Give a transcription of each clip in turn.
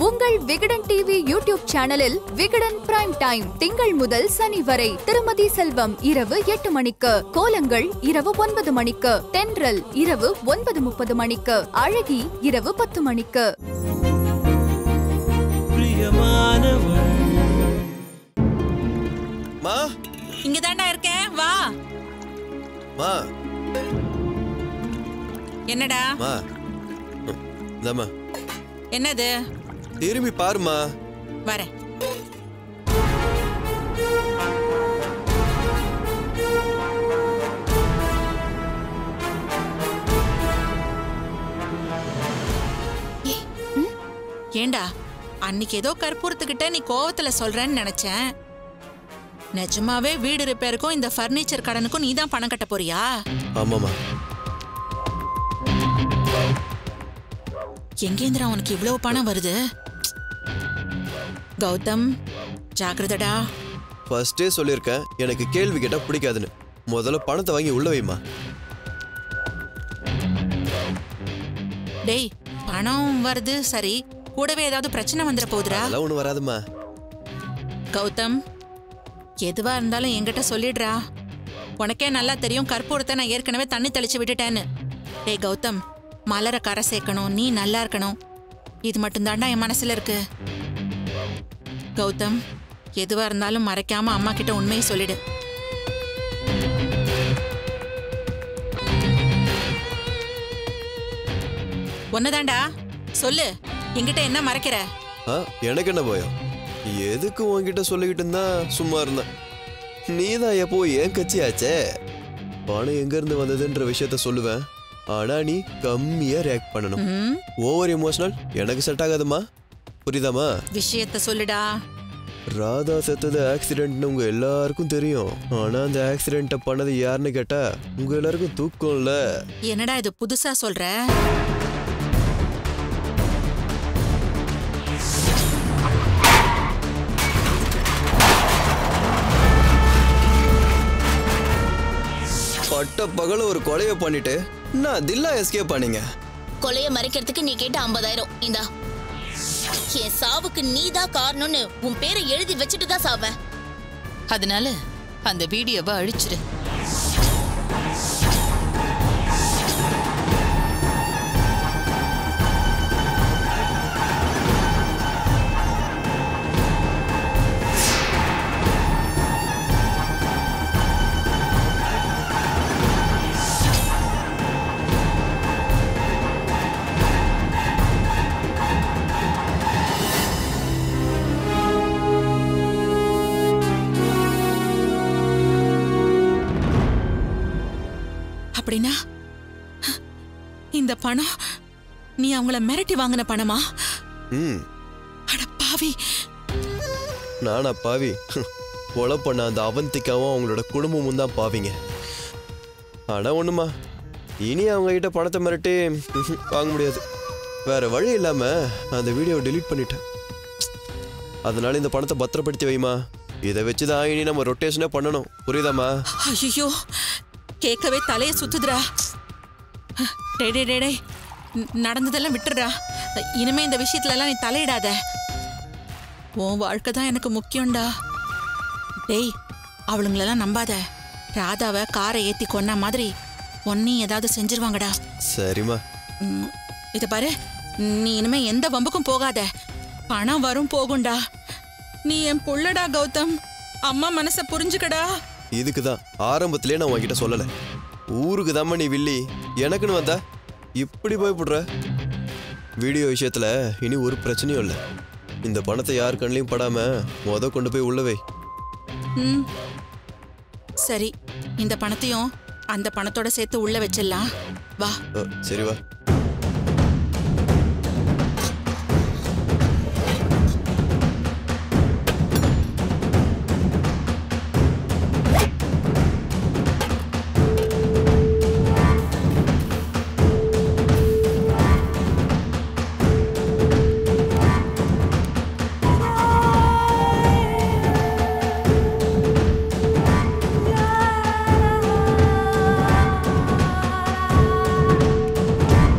உங்கள் Vikatan TV YouTube சேனலில் Vikatan prime time திங்கள் முதல் சனி வரை திருமதி செல்வம் இரவு எட்டு மணிக்கு கோலங்கள் இரவு ஒன்பது மணிக்கு தென்றல் இரவு ஒன்பது முப்பது மணிக்கு அழகி இரவு பத்து மணிக்கு பிரியமானவள் மா இங்க தாண்டா இருக்கேன் வா மா என்னடா மா ம், இந்தாம்மா என்னது திரும்பி பாருமா வரேன் ஏண்டா அன்னைக்கு ஏதோ கற்பூரத்துக்கிட்ட நீ கோவத்துல சொல்றேன்னு நினைச்சேன் நிஜமாவே வீடு ரிப்பேருக்கும் இந்த ஃபர்னிச்சர் கடனுக்கும் நீ தான் பணம் கட்ட போறியா ஆமாம்மா எங்கேந்திரா உனக்கு இவ்வளவு பணம் வருது கௌதம் ஜாக்கிரதடா ஃபர்ஸ்டே சொல்லியிருக்கேன் எனக்கு கேள்வி கேட்டா பிடிக்காதுன்னு முதல்ல பணத்தை வாங்கி உள்ள வைமா டேய் பணம் வருது சரி கூடவே ஏதாவது பிரச்சனை வந்துட போகுதுடா அதெல்லாம் ஒன்றும் வராதுமா கௌதம் எதுவா இருந்தாலும் என்கிட்ட சொல்லிடுறா உனக்கே நல்லா தெரியும் கற்பூரத்தை நான் ஏற்கனவே தண்ணி தெளிச்சு விட்டுட்டேன்னு டேய் கௌதம் மலரை கரை சேர்க்கணும் நீ நல்லா இருக்கணும் இது மட்டும்தான்டா என் மனசுல இருக்கு கௌதம் எதுவா இருந்தாலும் மறைக்காம அம்மா கிட்ட உண்மையை சொல்லிடு ஒன்னதாண்டா சொல்லு என்கிட்ட என்ன மறைக்கிற ஆ எனக்கு என்ன பயம் எதுக்கு உன்கிட்ட சொல்லிக்கிட்டு இருந்தா சும்மா இருந்தேன் நீ தான் எப்போ ஏன் கட்சி ஆச்சே பணம் எங்க இருந்து வந்ததுன்ற விஷயத்த சொல்லுவேன் ஆனா நீ கம்மியா ரியாக்ட் பண்ணணும் ம் ஓவர் எமோஷனல் எனக்கு செட் ஆகாதுமா புரியுதாமா விஷயத்த சொல்லுடா ராதா செத்தது ஆக்சிடென்ட்னு உங்க எல்லாருக்கும் தெரியும் ஆனா அந்த ஆக்சிடென்ட்டை பண்ணது யாருன்னு கேட்டா உங்க எல்லாருக்கும் தூக்கம்ல என்னடா இது புதுசா சொல்ற பட்ட பகல ஒரு கொலையை பண்ணிட்டு நான் தில்லா எஸ்கேப் பண்ணீங்க கொலைய மறைக்கிறதுக்கு நீ கேட்ட ஐம்பதாயிரம் இந்தா என் சாவுக்கு நீதான் காரணம்னு உன் பேரை எழுதி வச்சுட்டு தான் சாவ அதனால அந்த வீடியோவை அழிச்சிரு அப்படின்னா இந்த பணம் நீ அவங்கள மிரட்டி வாங்கின பணமா ம் அட பாவி நானா பாவி கொலை பண்ண அந்த அவந்திக்காவும் அவங்களோட குடும்பமும் தான் பாவிங்க ஆனா ஒண்ணுமா இனி அவங்க கிட்ட பணத்தை மிரட்டி ம்ஹும், வாங்க முடியாது வேற வழி இல்லாம அந்த வீடியோவை delete பண்ணிட்டேன் அதனால இந்த பணத்தை பத்திரப்படுத்தி வைமா இதை வச்சுதான் இனி நம்ம ரொட்டேஷனே பண்ணணும் புரியுதாம்மா ஐயோ கேட்கவே தலைய சுத்துதுடா டேய் டேய் டேய், டேய் ந- நடந்ததெல்லாம் விட்டுடுடா இனிமே இந்த விஷயத்துல எல்லாம் நீ தலையிடாத உன் வாழ்க்கை தான் எனக்கு முக்கியம்டா டேய் அவளுங்களெல்லாம் நம்பாத ராதாவை காரை ஏத்தி கொன்ன மாதிரி உன்னையும் ஏதாவது செஞ்சிருவாங்கடா சரிம்மா ம், இத பாரு நீ இனிமே எந்த வம்புக்கும் போகாத பணம் வரும் போகும்டா நீ என் புள்ளடா கௌதம் அம்மா மனச புரிஞ்சுக்கடா இதுக்கு தான் ஆரம்பத்திலே நான் உன்கிட்ட சொல்லலை ஊருக்கு தாம்மா நீ வில்லி எனக்குன்னு வந்தா இப்படி பயப்படுற வீடியோ விஷயத்துல இனி ஒரு பிரச்சனையும் இல்லை இந்த பணத்தை யார் கண்ணிலையும் படாம முத கொண்டு போய் உள்ள வை ம் சரி இந்த பணத்தையும் அந்த பணத்தோட சேர்த்து உள்ள வச்சிடலாம் வா அ, சரி வா ஆ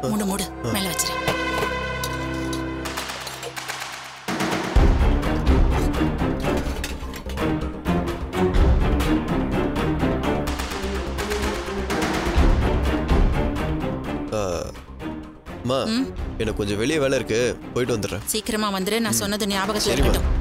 மூடு மூடு மேல வச்சிரு அம்மா எனக்கு கொஞ்சம் வெளியே வேலை இருக்கு போயிட்டு வந்துடுறேன் சீக்கிரமா வந்துரு நான் சொன்னது ஞாபகத்துல சரிம்மா. இருக்கட்டும்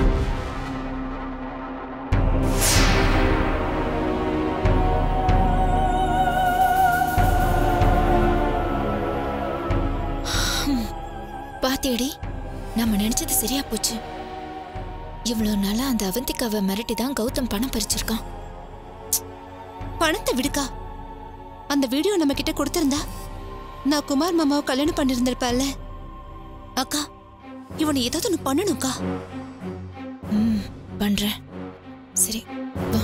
பாத்தியடி நம்ம நினைச்சது சரியா போச்சு இவ்வளவு நாளா அந்த அவந்திக்காவை மிரட்டி தான் கௌதம் பணம் பறிச்சிருக்கான் பணத்தை விடுக்கா அந்த வீடியோ நம்ம கிட்ட கொடுத்திருந்தா நான் குமார் மாமாவை கல்யாணம் பண்ணிருந்திருப்பேன்ல அக்கா இவனை ஏதாவது ஒன்று பண்ணணும்க்கா ம் பண்றேன் சரி வா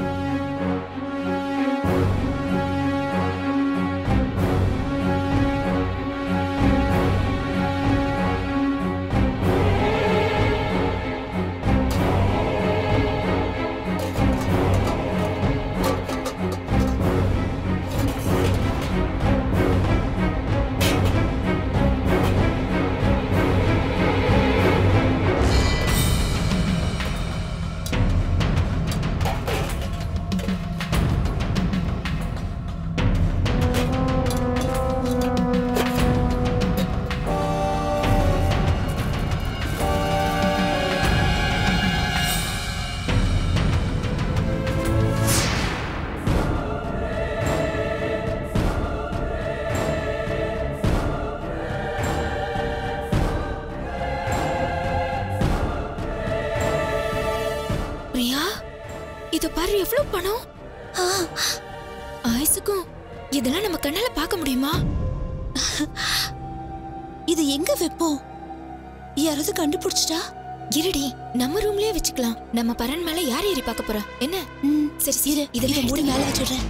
பிரியா இத பாரு எவ்வளவு பணம் ஆ, ஆயுசுக்கும் இதெல்லாம் நம்ம கண்ணால பார்க்க முடியுமா இது எங்க வைப்போம் யாராவது கண்டுபிடிச்சிட்டா இருடி நம்ம ரூம்லயே வச்சுக்கலாம் நம்ம பரன் மேல யார் ஏறி பார்க்க போறா என்ன ம் சரி சரி இதை இதெல்லாம் மூடி எடுத்து மேல வச்சிடுறேன்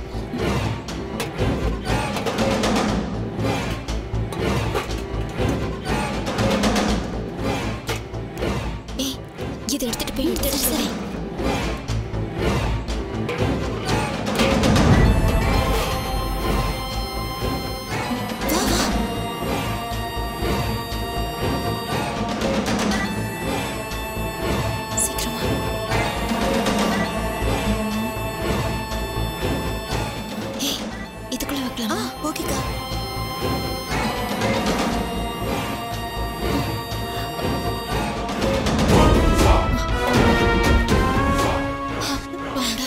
ஏய் இதை எடுத்துட்டு போய் எடுத்துட்டு சரி வா வா சீக்கிரமா ஏய் இதுக்குள்ள ஆ வைக்கலாமா ஓகேக்கா வாடா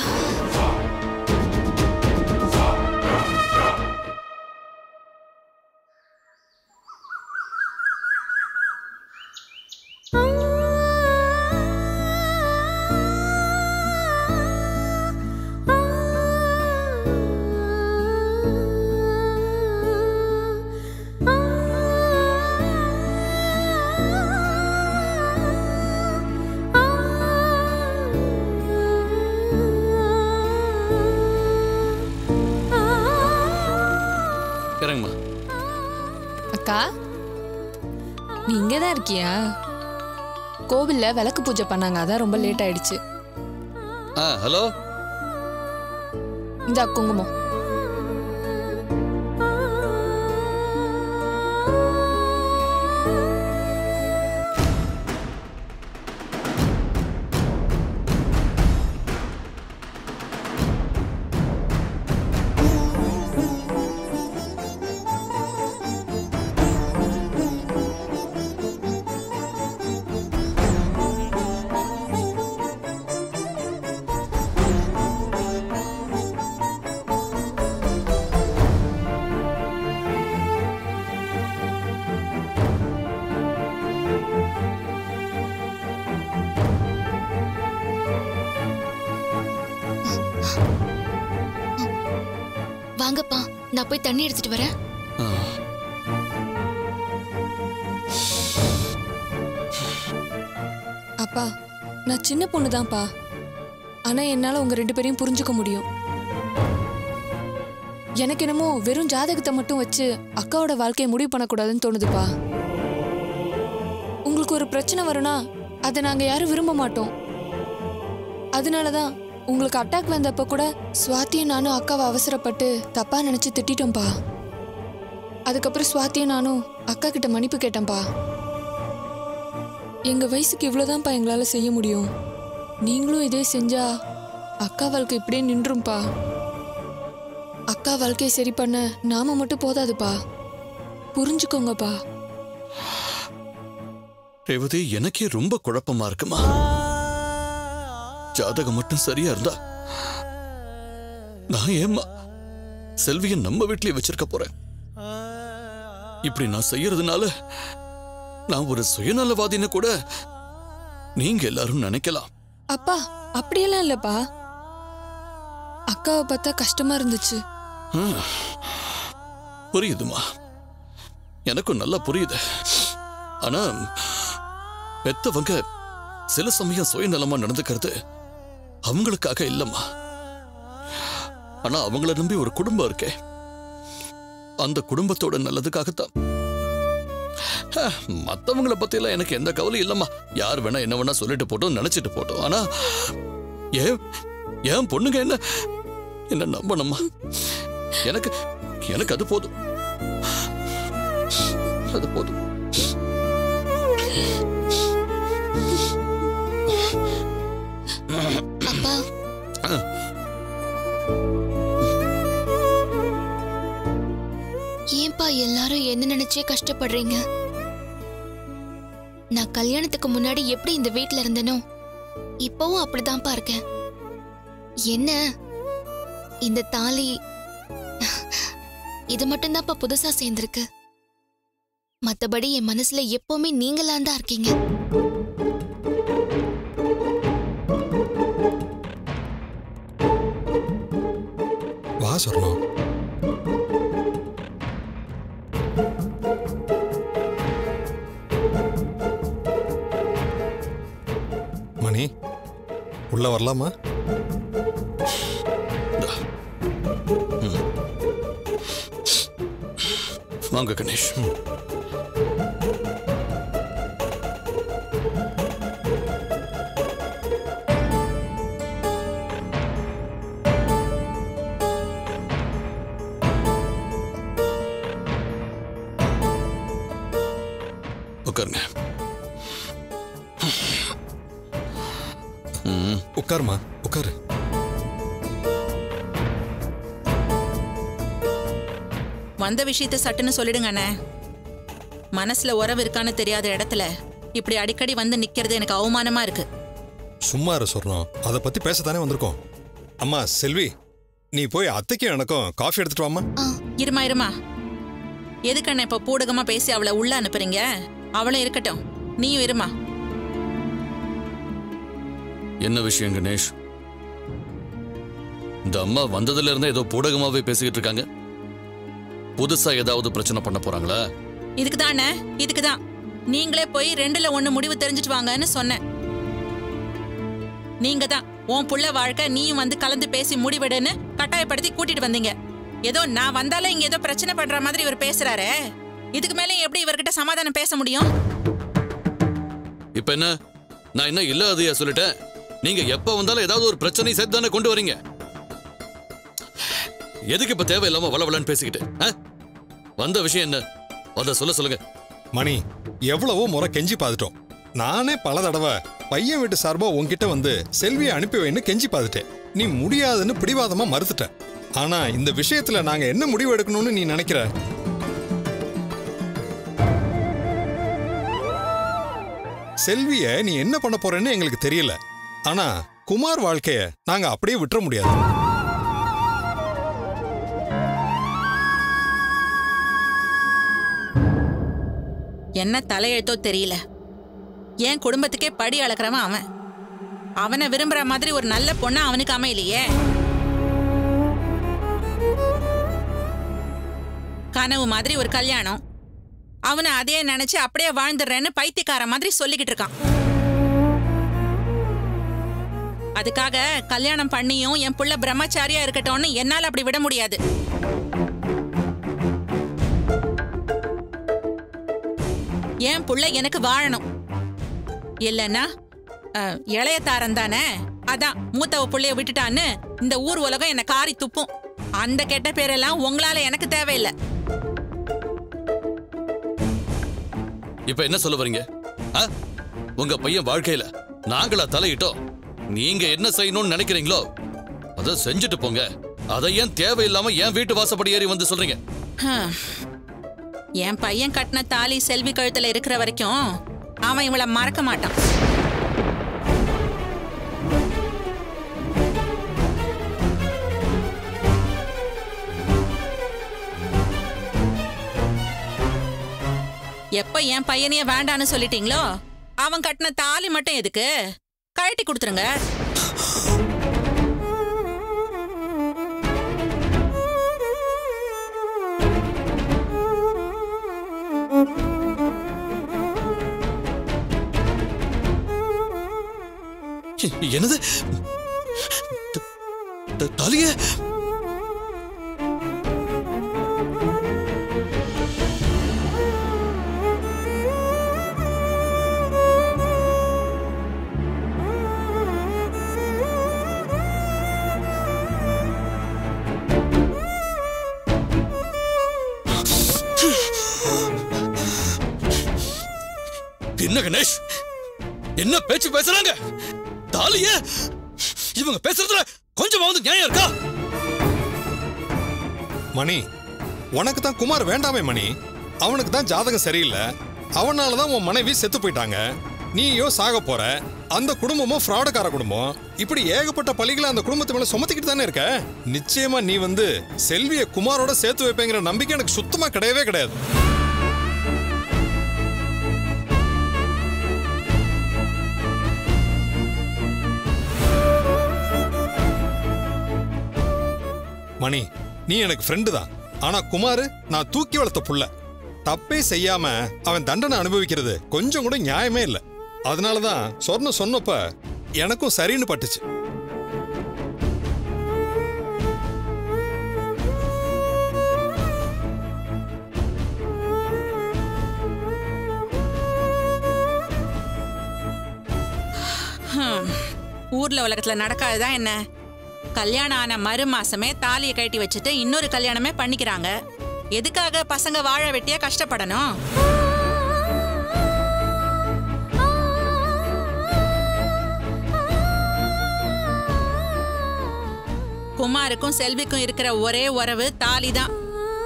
இறங்குமா அக்கா நீ இங்கே தான் இருக்கியா கோவில்ல விளக்கு பூஜை பண்ணாங்க அதான் ரொம்ப லேட் ஆயிடுச்சு ஆ ஹலோ இந்த குங்குமம் வாங்கப்பா நான் போய் தண்ணி எடுத்துட்டு வரேன் ஆ அப்பா நான் சின்ன பொண்ணு தான்ப்பா ஆனா என்னால உங்க ரெண்டு பேரையும் புரிஞ்சுக்க முடியும் எனக்கு என்னமோ வெறும் ஜாதகத்தை மட்டும் வச்சு அக்காவோட வாழ்க்கையை முடிவு பண்ணக்கூடாதுன்னு தோணுதுப்பா உங்களுக்கு ஒரு பிரச்சனை வரும்னா அதை நாங்க யாரும் விரும்ப மாட்டோம் அதனாலதான் உங்களுக்கு அட்டாக் வந்தப்ப கூட சுவாத்தியும் நானும் அக்காவை அவசரப்பட்டு தப்பா நினைச்சு திட்டிட்டோம்ப்பா அதுக்கப்புறம் சுவாத்தியும் நானும் அக்கா கிட்ட மன்னிப்பு கேட்டேன்ப்பா எங்க வயசுக்கு இவ்வளோதான்ப்பா எங்களால செய்ய முடியும் நீங்களும் இதே செஞ்சா அக்கா வாழ்க்கை இப்படியே நின்றும்பா அக்கா வாழ்க்கையை சரி பண்ண நாம மட்டும் போதாதுப்பா புரிஞ்சுக்கோங்கப்பா ரேவதி எனக்கே ரொம்ப குழப்பமா இருக்குமா ஜாதகம் மட்டும் சரியா இருந்தா நான் ஏம்மா செல்வியை நம்ம வீட்லயே வச்சிருக்க போறேன் இப்படி நான் செய்யறதுனால நான் ஒரு சுயநலவாதின்னு கூட நீங்க எல்லாரும் நினைக்கலாம் அப்பா அப்படியெல்லாம் இல்லப்பா அக்காவை பார்த்தா கஷ்டமா இருந்துச்சு புரியுதுமா எனக்கும் நல்லா புரியுது ஆனா பெத்தவங்க சில சமயம் சுயநலமா நடந்துக்கிறது அவங்களுக்காக இல்லம்மா ஆனா அவங்கள நம்பி ஒரு குடும்பம் இருக்கே அந்த குடும்பத்தோட நல்லதுக்காகத்தான் அஹ், மத்தவங்கள பத்தி எல்லாம் எனக்கு எந்த கவலையும் இல்லம்மா யார் வேணா என்ன வேணா சொல்லிட்டு போட்டோம் நினைச்சிட்டு போட்டோம் ஆனா ஏன் ஏன் பொண்ணுங்க என்ன என்ன நம்பணும்மா எனக்கு எனக்கு அது போதும் அது போதும் அப்பா ஏன்பா எல்லாரும் என்ன நினைச்சே கஷ்டப்படுறீங்க நான் கல்யாணத்துக்கு முன்னாடி எப்படி இந்த வீட்ல இருந்தனோ இப்பவும் அப்படிதான்ப்பா இருக்கேன் என்ன இந்த தாலி இது மட்டும்தான்ப்பா புதுசா சேர்ந்திருக்கு மத்தபடி என் மனசுல எப்பவுமே நீங்களாம் தான் இருக்கீங்க வா சொர்ணம் மணி உள்ள வரலாமா வாங்க கணேஷ் உட்காருங்க ம் உட்காருமா உட்காரு வந்த விஷயத்த சட்டுன்னு சொல்லிடுங்க அண்ணே மனசுல உறவு இருக்கான்னு தெரியாத இடத்துல இப்படி அடிக்கடி வந்து நிக்கிறது எனக்கு அவமானமா இருக்கு சும்மா இரு சொர்ணம் அதை பத்தி பேசத்தானே வந்திருக்கோம் அம்மா செல்வி நீ போய் அத்தைக்கும் எனக்கும் காஃபி எடுத்துட்டு வாமா இருமா இருமா எதுக்கு அண்ணே இப்ப பூடகமா பேசி அவளை உள்ள அனுப்புறீங்க அவளும் இருக்கட்டும் நீயும் இருமா என்ன விஷயம் கணேஷ் இந்த அம்மா வந்ததுல இருந்தே ஏதோ பூடகமாவே பேசிக்கிட்டு இருக்காங்க புதுசா ஏதாவது பிரச்சனை பண்ண போறாங்களா இதுக்கு தான் அண்ணே இதுக்கு தான் நீங்களே போய் ரெண்டுல ஒண்ணு முடிவு தெரிஞ்சுட்டு வாங்கன்னு சொன்னேன் நீங்க தான் உன் புள்ள வாழ்க்கை நீயும் வந்து கலந்து பேசி முடிவெடுன்னு கட்டாயப்படுத்தி கூட்டிட்டு வந்தீங்க ஏதோ நான் வந்தாலே இங்க ஏதோ பிரச்சனை பண்ற மாதிரி இவர் பேசுறாரே இதுக்கு மேலே எப்படி இவர்கிட்ட சமாதானம் பேச முடியும் இப்ப என்ன நான் என்ன இல்லாதையா சொல்லிட்டேன் நீங்க எப்ப வந்தாலும் ஏதாவது ஒரு பிரச்சனை சேர்த்து தானே கொண்டு வரீங்க எதுக்கு இப்ப தேவையில்லாம வளவலன்னு பேசிக்கிட்டு ஆ? வந்த விஷயம் என்ன அத சொல்ல சொல்லுங்க மணி எவ்வளவோ முறை கெஞ்சி பார்த்துட்டோம் நானே பல தடவை பையன் வீட்டு சார்பா உன்கிட்ட வந்து செல்வியை அனுப்பி வைன்னு கெஞ்சி பார்த்துட்டேன் நீ முடியாதுன்னு பிடிவாதமா மறுத்துட்ட ஆனா இந்த விஷயத்துல நாங்க என்ன முடிவு எடுக்கணும்னு நீ நினைக்கிற செல்விய நீ என்ன பண்ண போறேன்னு எங்களுக்கு தெரியல ஆனா குமார் வாழ்க்கைய நாங்க அப்படியே விட்டுற முடியாது என்ன தலையெழுத்தோ தெரியல என் குடும்பத்துக்கே படி அளக்குறவன் அவன் அவனை விரும்புற மாதிரி ஒரு நல்ல பொண்ணு அவனுக்கு அமையலையே கனவு மாதிரி ஒரு கல்யாணம் அவனை அதே நினைச்சு அப்படியே வாழ்ந்துடுறேன்னு பைத்தியக்கார மாதிரி சொல்லிக்கிட்டு இருக்கான் அதுக்காக கல்யாணம் பண்ணியும் என் புள்ள பிரம்மச்சாரியா இருக்கட்டும்னு என்னால அப்படி விட முடியாது என் புள்ள எனக்கு வாழணும் இல்லைன்னா அஹ், இளைய தாரன் தானே அதான் மூத்தவ புள்ளைய விட்டுட்டான்னு இந்த ஊர் உலகம் என்ன காரி துப்பும் அந்த கெட்ட பேரெல்லாம் உங்களால எனக்கு தேவையில்லை இப்ப என்ன சொல்ல வரீங்க ஆ? உங்க பையன் வாழ்க்கையில நாங்களா தலையிட்டோம் நீங்க என்ன செய்யணும்னு நினைக்கிறீங்களோ அதை செஞ்சுட்டு போங்க அதை ஏன் தேவையில்லாம ஏன் வீட்டு வாசப்படி ஏறி வந்து சொல்றீங்க ஹம். என் பையன் கட்டின தாலி செல்வி கழுத்துல இருக்கிற வரைக்கும் அவன் இவளை மறக்க மாட்டான் எப்ப என் பையனையே வேண்டான்னு சொல்லிட்டீங்களோ அவன் கட்டின தாலி மட்டும் எதுக்கு கழட்டி கொடுத்துருங்க என்னது த- த- தாலிய என்ன கணேஷ் என்ன பேச்சு பேசுறாங்க தாலிய இவங்க பேசுறதுல கொஞ்சமாவது நியாயம் இருக்கா மணி உனக்கு தான் குமார் வேண்டாமே மணி அவனுக்கு தான் ஜாதகம் சரியில்லை அவனால தான் உன் மனைவி செத்து போயிட்டாங்க நீயோ சாக போற அந்த குடும்பமும் ஃப்ராடுக்கார குடும்பம் இப்படி ஏகப்பட்ட பழிகளை அந்த குடும்பத்து மேல சுமத்திக்கிட்டு தானே இருக்க நிச்சயமா நீ வந்து செல்விய குமாரோட சேர்த்து வைப்பேங்கிற நம்பிக்கை எனக்கு சுத்தமா கிடையவே கிடையாது மணி நீ எனக்கு ஃப்ரெண்டு தான் ஆனா குமார் நான் தூக்கி வளர்த்த புள்ள தப்பே செய்யாம அவன் தண்டனை அனுபவிக்கிறது கொஞ்சம் கூட நியாயமே இல்லை அதனால தான் சொர்ண சொன்னப்ப எனக்கும் சரின்னு பட்டுச்சு ஹம். ஊர்ல உலகத்துல நடக்காததா என்ன கல்யாணம் ஆன மறு மாசமே தாலியை கட்டி வச்சுட்டு இன்னொரு கல்யாணமே பண்ணிக்கிறாங்க எதுக்காக பசங்க வாழ வெட்டியா கஷ்டப்படணும் குமாருக்கும் செல்விக்கும் இருக்கிற ஒரே உறவு தாலி தான்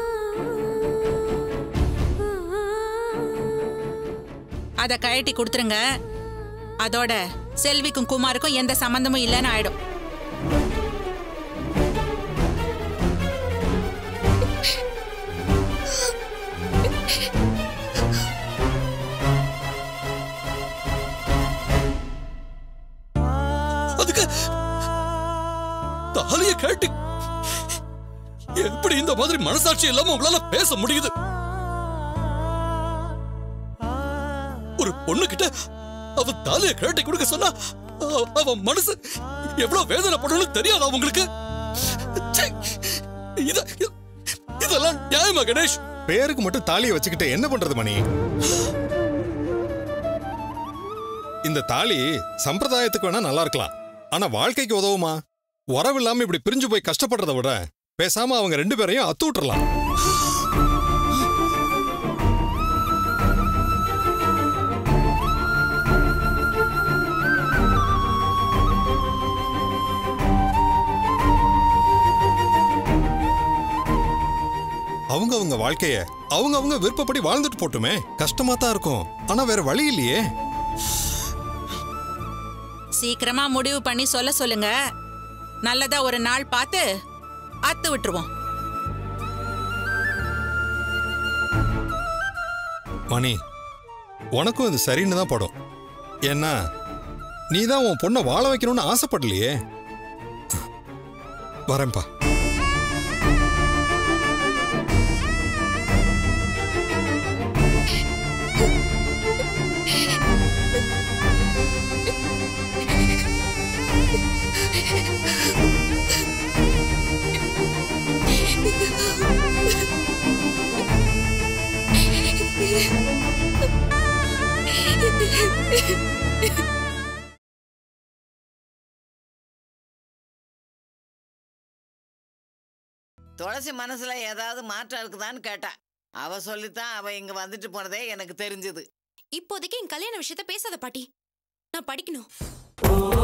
அதை கழட்டி கொடுத்துருங்க அதோட செல்விக்கும் குமாருக்கும் எந்த சம்பந்தமும் இல்லைன்னு ஆயிடும் அதுக்கு தாலிய கேட்டு எப்படி இந்த மாதிரி மனசாட்சி இல்லாம உங்களால பேச முடியுது ஒரு பொண்ணு கிட்ட அவ தாலிய கேட்டி கொடுக்க சொன்னா அவ- அவ மனசு எவ்வளவு வேதனைப்படணும்னு தெரியாதா உங்களுக்கு ச்சே! இத இத- இதெல்லாம் நியாயமா கணேஷ் பேருக்கு மட்டும் தாலியை வச்சுக்கிட்டு என்ன பண்றது மணி இந்த தாலி சம்பிரதாயத்துக்கு வேணா நல்லா இருக்கலாம் ஆனா வாழ்க்கைக்கு உதவுமா உறவு இல்லாம இப்படி பிரிஞ்சு போய் கஷ்டப்படுறத விட பேசாம அவங்க ரெண்டு பேரையும் அத்து விட்டுறலாம் அவங்க அவங்க வாழ்க்கைய அவங்க அவங்க விருப்பப்படி வாழ்ந்துட்டு போட்டுமே கஷ்டமா தான் இருக்கும் ஆனா வேற வழி இல்லையே சீக்கிரமா முடிவு பண்ணி சொல்ல சொல்லுங்க நல்லதா ஒரு நாள் பார்த்து அத்து விட்டுருவோம் மணி உனக்கும் இது சரின்னு தான் படும் ஏன்னா நீ தான் உன் பொண்ணை வாழ வைக்கணும்னு ஆசைப்படலையே வரேன்ப்பா துளசி மனசுல ஏதாவது மாற்றம் இருக்குதான்னு கேட்டா அவ சொல்லித்தான் அவ இங்க வந்துட்டு போனதே எனக்கு தெரிஞ்சது இப்போதைக்கு என் கல்யாண விஷயத்த பேசாத பாட்டி நான் படிக்கணும்